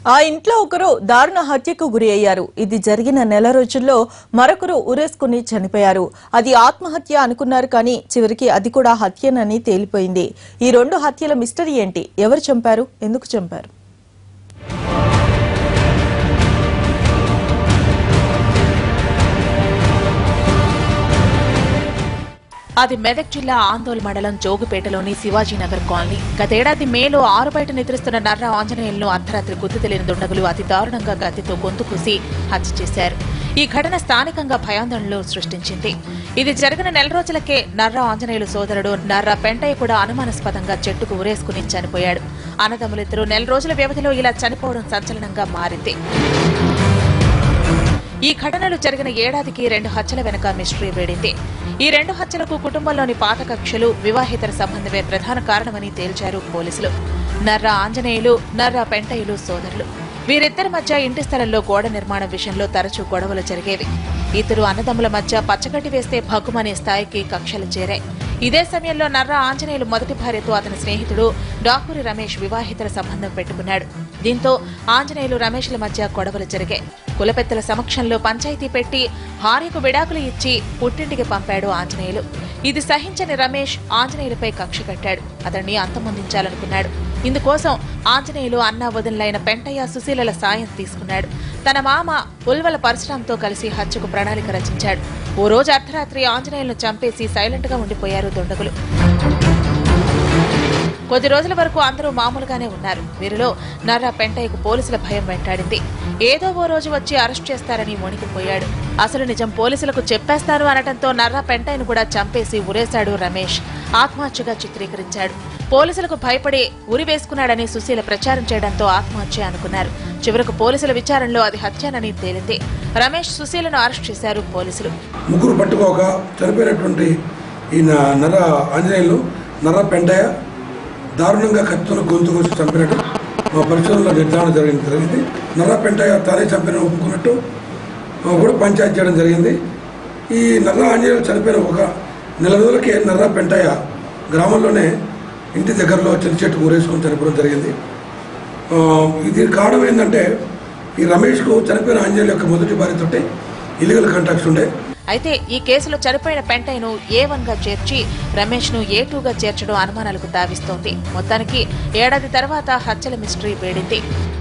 ఆ ఇంట్లో ఒకరు దారుణ హత్యకు గురి అయ్యారు ఇది జరిగిన నెల రోజుల్లో మరొకరు ఉరేసుకుని చనిపోయారు అది ఆత్మహత్య అనుకున్నారు కానీ చివరికి అది కూడా హత్యనని తేలిపోయింది ఈ రెండు హత్యల మిస్టరీ ఏంటి ఎవరు చంపారు ఎందుకు చంపారు అది మెదక్ జిల్లా ఆందోళ్ మండలం జోగుపేటలోని శివాజీనగర్ కాలనీ గతేడాది మేలో ఆరు బయట నిద్రిస్తున్న నర్ర ఆంజనేయులను అర్ధరాత్రి గుర్తు తెలియని దుండగులు అతి దారుణంగా కత్తితో గొంతు కూసి హత్య చేశారు ఈ ఘటన స్థానికంగా భయాందోళనలు సృష్టించింది ఇది జరిగిన నెల రోజులకే నర్ర ఆంజనేయులు సోదరుడు నర్ర పెంటయ్య కూడా అనుమానాస్పదంగా చెట్టుకు ఉరేసుకుని చనిపోయాడు అన్నదమ్ములిద్దరూ నెల రోజుల వ్యవధిలో ఇలా చనిపోవడం సంచలనంగా మారింది ఈ ఘటనలు జరిగిన ఏడాదికి రెండు హత్యల వెనుక మిస్టరీ వేడింది ఈ రెండు హత్యలకు కుటుంబంలోని పాత కక్షలు వివాహేతర సంబంధమే ప్రధాన కారణమని తేల్చారు పోలీసులు నర్ర ఆంజనేయులు నర్ర పెంటయ్యలు సోదరులు వీరిద్దరి మధ్య ఇంటి స్థలంలో గోడ నిర్మాణం విషయంలో తరచూ గొడవలు జరిగేవి ఇద్దరు అన్నదమ్ముల మధ్య పచ్చగడ్డి వేస్తే భగ్గుమనే స్థాయికి కక్షలు చేరాయి ఇదే సమయంలో నర్ర ఆంజనేయులు మొదటి భార్యతో అతని స్నేహితుడు డాకూరి రమేష్ వివాహితర సంబంధం పెట్టుకున్నాడు దీంతో ఆంజనేయులు రమేష్ల మధ్య గొడవలు జరిగాయి కులపెత్తల సమక్షంలో పంచాయతీ పెట్టి భార్యకు విడాకులు ఇచ్చి పుట్టింటికి పంపాడు ఆంజనేయులు ఇది సహించని రమేష్ ఆంజనేయులపై కక్ష కట్టాడు అతన్ని అంతమొందించాలనుకున్నాడు ఇందుకోసం ఆంజనేయులు అన్న వదినలైన పెంటయ్య సుశీలల సాయం తీసుకున్నాడు తన మామ ఉల్వల పరశురాంతో కలిసి హత్యకు ప్రణాళిక రచించాడు ఓ రోజు అర్ధరాత్రి ఆంజనేయులను చంపేసి సైలెంట్ గా ఉండిపోయారు దుండగులు కొద్ది రోజుల వరకు అందరూ మామూలుగానే ఉన్నారు వీరిలో నర్రా పెంటయ్యకు పోలీసుల భయం వెంటాడింది ఏదో ఓ రోజు వచ్చి అరెస్ట్ చేస్తారని వణికిపోయాడు అసలు నిజం పోలీసులకు చెప్పేస్తారు అనటంతో నర్రా పెంటయ్యను కూడా చంపేసి ఉరేశాడు రమేష్ ఆత్మహత్యగా చిత్రీకరించాడు పోలీసులకు భయపడి ఉరి వేసుకున్నాడని సుశీల ప్రచారం చేయడంతో ఆత్మహత్య అనుకున్నారు చివరకు పోలీసుల విచారణలో అది హత్యనని తేలింది రమేష్ సుశీలను అరెస్ట్ చేశారు పోలీసులు ముగ్గురు పట్టుకోక చనిపోయినటువంటి ఈ న- నర్ర ఆంజనేయులు నర్ర పెంటయ్య దారుణంగా కత్తున గొంతు కోసి చంపినట్టు మా పరిశోధనలో నిర్ధారణ జరిగింది జరిగింది నర్ర పెంటయ్య తానే చంపిన ఒప్పుకున్నట్టు ఆ, కూడా పంచాయతీ చేయడం జరిగింది ఈ నర్ర ఆంజనేయులు చనిపోయిన ఒక నెల రోజులకే నర్ర పెంటయ్య గ్రామంలోనే ఇంటి దగ్గరలో చిన్న చెట్టు ఊరేసుకొని చనిపోవడం జరిగింది ఆ, ఇది కారణం ఏంటంటే ఈ రమేష్కు చనిపోయిన ఆంజనేయుల యొక్క మొదటి భార్యతోటి ఇల్లీగల్ కాంటాక్ట్స్ ఉండే అయితే ఈ కేసులో చనిపోయిన పెంటయ్యను ఏ వన్ గా చేర్చి రమేష్ ను ఏ టూ గా చేర్చడం అనుమానాలకు తావిస్తోంది మొత్తానికి ఏడాది తర్వాత హత్యల మిస్టరీ వేడింది